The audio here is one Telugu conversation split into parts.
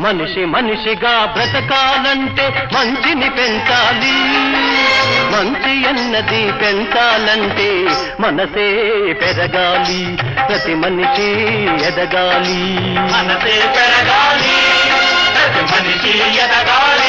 మనిషి మనిషిగా బ్రతకాలంటే మంచిని పెంచాలి మంచి అన్నది పెంచాలంటే మనసే పెరగాలి ప్రతి మనిషి ఎదగాలి మనసే పెరగాలి ప్రతి మనిషి ఎదగాలి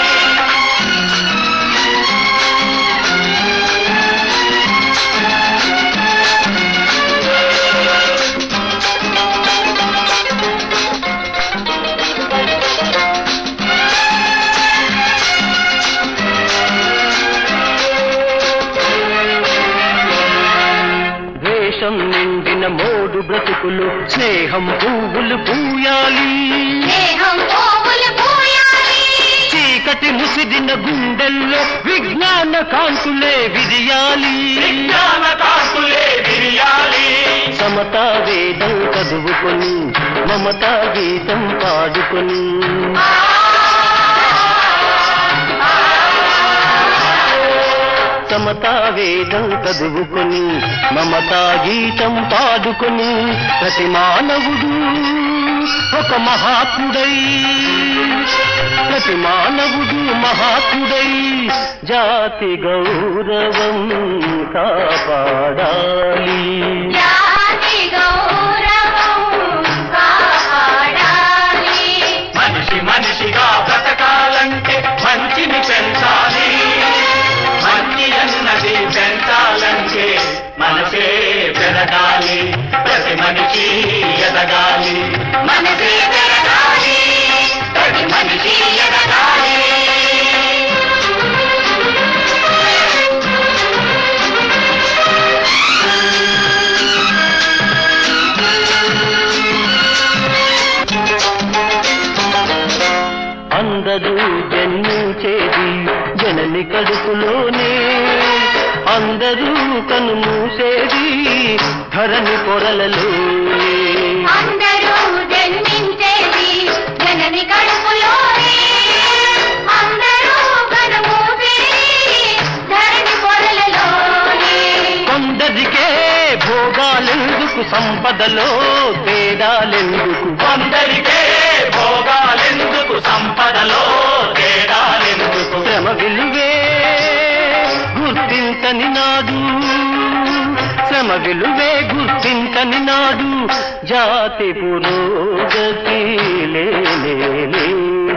ద్వేషం నిండిన మోడు బ్రతుకులు స్నేహం పువ్వులు పూయాలి స్నేహం పోవులు పూయాలి చీకటి ముసిదిన గుండెల్లో విజ్ఞాన కాంతులే విరియాలి విజ్ఞాన కాంతులే విరియాలి సమతా వేదం చదువుకొని మమతా గీతం పాడుకొని సమతా వేదం చదువుకొని మమతా గీతం పాడుకొని ప్రతి మానవుడు ఒక మహాత్ముడై ప్రతి మానవుడు మహాత్ముడై జాతి గౌరవం కాపాడాలి జాతి గౌరవం కాపాడాలి మనిషి మనిషిగా బ్రతకాలంటే మంచిని పెంచాలి మంచి అన్నది పెంచాలంటే మనసే పెరగాలి ప్రతి మనిషి ఎదగాలి మనసే పెరగాలి ప్రతి మనిషి ఎదగాలి అందరూ జన్మించేది జనని కడుపులోనే అందరూ కనుమూసేది ధరణి పొరలలోనే అందరూ జన్మించేది జనని కడుపులోనే అందరూ కనుమూసేది ధరణి పొరలలోనే కొందరికే భోగాలెందుకు సంపదలో తేడాలెందుకు కొందరికే భోగాలెందుకు సంపదలో తేడాలెందుకు శ్రమ విలువే గుర్తించని నాడు శ్రమ విలువే గుర్తించని నాడు జాతి పురోగతి లేనే లేదు